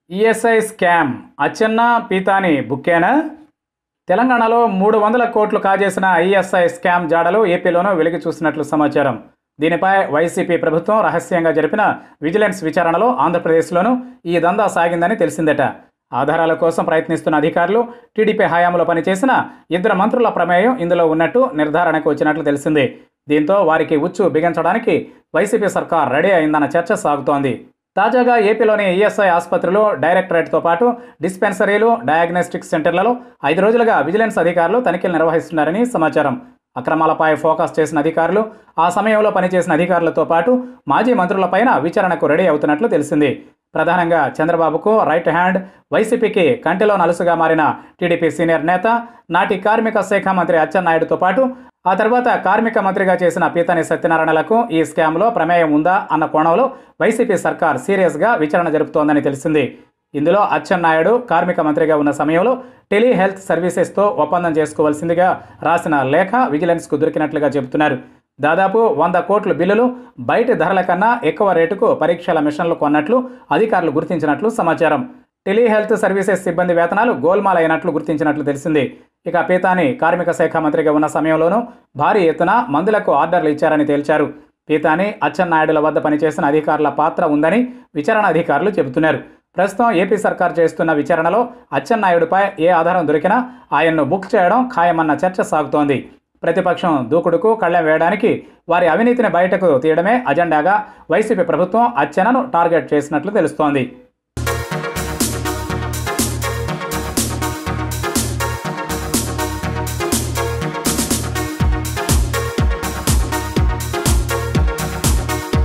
ESI scam Atchanna Pithani బుక్కేనా తెలంగాణలో మూడు వందల కోట్లు కాజేసిన ఈఎస్ఐ స్కామ్ జాడలు ఏపీలోనూ వెలికి చూసినట్లు సమాచారం దీనిపై వైసీపీ ప్రభుత్వం రహస్యంగా జరిపిన విజిలెన్స్ విచారణలో ఆంధ్రప్రదేశ్లోనూ ఈ దందా సాగిందని తెలిసిందట ఆధారాల కోసం ప్రయత్నిస్తున్న అధికారులు టీడీపీ హయాంలో పనిచేసిన ఇద్దరు మంత్రుల ప్రమేయం ఇందులో ఉన్నట్టు నిర్ధారణకు వచ్చినట్లు తెలిసింది దీంతో వారికి ఉచ్చు బిగించడానికి వైసీపీ సర్కార్ రెడీ అయిందన్న చర్చ సాగుతోంది తాజాగా ఏపీలోని ఈఎస్ఐ ఆసుపత్రిలో డైరెక్టరేట్తో పాటు డిస్పెన్సరీలు డయాగ్నోస్టిక్ సెంటర్లలో ఐదు రోజులుగా విజిలెన్స్ అధికారులు తనిఖీలు నిర్వహిస్తున్నారని సమాచారం అక్రమాలపై ఫోకస్ చేసిన అధికారులు ఆ సమయంలో పనిచేసిన అధికారులతో పాటు మాజీ మంత్రులపైన విచారణకు రెడీ అవుతున్నట్లు తెలిసింది ప్రధానంగా చంద్రబాబుకు రైట్ హ్యాండ్ వైసీపీకి కంటిలో నలుసుగా మారిన టీడీపీ సీనియర్ నేత నాటి కార్మిక శాఖ మంత్రి అచ్చెన్నాయుడుతో పాటు ఆ తర్వాత కార్మిక మంత్రిగా చేసిన పీతని సత్యనారాయణలకు ఈ స్కామ్లో ప్రమేయం ఉందా అన్న కోణంలో వైసీపీ సర్కార్ సీరియస్గా విచారణ జరుపుతోందని తెలిసింది ఇందులో అచ్చెన్నాయుడు కార్మిక మంత్రిగా ఉన్న సమయంలో టెలి హెల్త్ సర్వీసెస్తో ఒప్పందం చేసుకోవాల్సిందిగా రాసిన లేఖ విజిలెన్స్కు దొరికినట్లుగా చెబుతున్నారు దాదాపు వంద కోట్ల బిల్లులు బయటి ధరల కన్నా ఎక్కువ రేటుకు పరీక్షల మిషన్లు కొన్నట్లు అధికారులు గుర్తించినట్లు సమాచారం టెలిహెల్త్ సర్వీసెస్ సిబ్బంది వేతనాలు గోల్మాల్ అయినట్లు గుర్తించినట్లు తెలిసింది ఇక పీతాని కార్మిక శాఖ మంత్రిగా ఉన్న సమయంలోనూ భారీ ఎత్తున మందులకు ఆర్డర్లు ఇచ్చారని తేల్చారు పీతాని అచ్చెన్నాయుడుల వద్ద పనిచేసిన అధికారుల పాత్ర ఉందని విచారణ అధికారులు చెబుతున్నారు ప్రస్తుతం ఏపీ సర్కార్ చేస్తున్న విచారణలో అచ్చెన్నాయుడుపై ఏ ఆధారం దొరికినా ఆయన్ను బుక్ చేయడం ఖాయమన్న చర్చ సాగుతోంది ప్రతిపక్షం దూకుడుకు కళ్ళెం వేయడానికి వారి అవినీతిని బయటకు తీయడమే అజెండాగా వైసీపీ ప్రభుత్వం అచ్చెన్నను టార్గెట్ చేసినట్లు తెలుస్తోంది